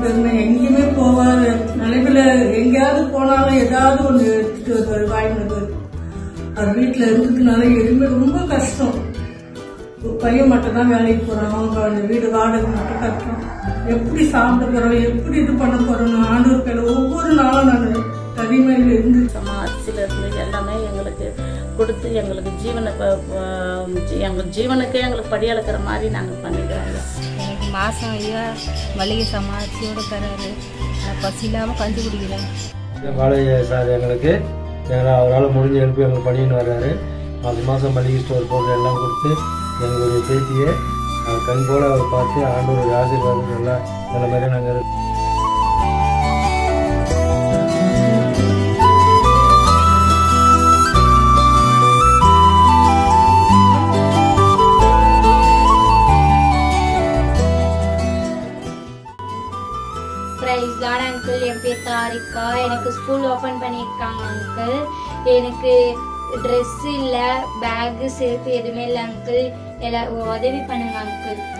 பெருமை எங்கேயுமே போகாத நிலைமையில எங்கேயாவது போனாலும் ஏதாவது ஒன்று எடுத்துட்டு வருவார் வாங்கினது அது வீட்டில் இருக்கிறதுனால எதுவுமே ரொம்ப கஷ்டம் ஒரு பையன் மட்டும் தான் வேலைக்கு போறான் அவங்க அந்த வீடு வாடகை மட்டும் கட்டுறோம் எப்படி சாப்பிட போறோம் எப்படி இது பண்ண போறோம் ஆண்டவர் பேர ஒவ்வொரு நாளும் நான் தனிமையில் இருந்து சமா அரிசியில் இருந்து எல்லாமே எங்களுக்கு கொடுத்து எங்களுக்கு ஜீவனை ப- ப- ஜீ- எங்கள் ஜீவனுக்கே எங்களுக்கு படியளக்கிற மாதிரி நாங்கள் பண்ணிக்கிறோம் எனக்கு மாதம் ஐயா மளிகை சமாளிச்சியோட தராரு நான் பசி இல்லாமல் கஞ்சி குடிக்கிறேன் பாலைய சார் எங்களுக்கு எங்களை அவரால் முடிஞ்ச ஹெல்ப் எங்களுக்கு பண்ணின்னு வர்றாரு மாதம் மாதம் மளிகை ஸ்டோர் பொருள் எல்லாம் கொடுத்து எங்களுடைய பேத்தியை அஹ், கண் போல அவர் பார்த்து ஆண்டோருடைய ஆசீர்வாதம் எல்லாம் நல்ல மாதிரி நாங்கள் ப்ரைஸ் காட் அங்கிள் என் பேர் தாரிக்கா எனக்கு ஸ்கூல் ஓப்பன் பண்ணியிருக்காங்க அங்கிள் எனக்கு ட்ரெஸ் இல்லை பேகு செருப்பு எதுவுமே இல்லை அங்கிள் எல்லா உதவி பண்ணுங்க அங்கிள்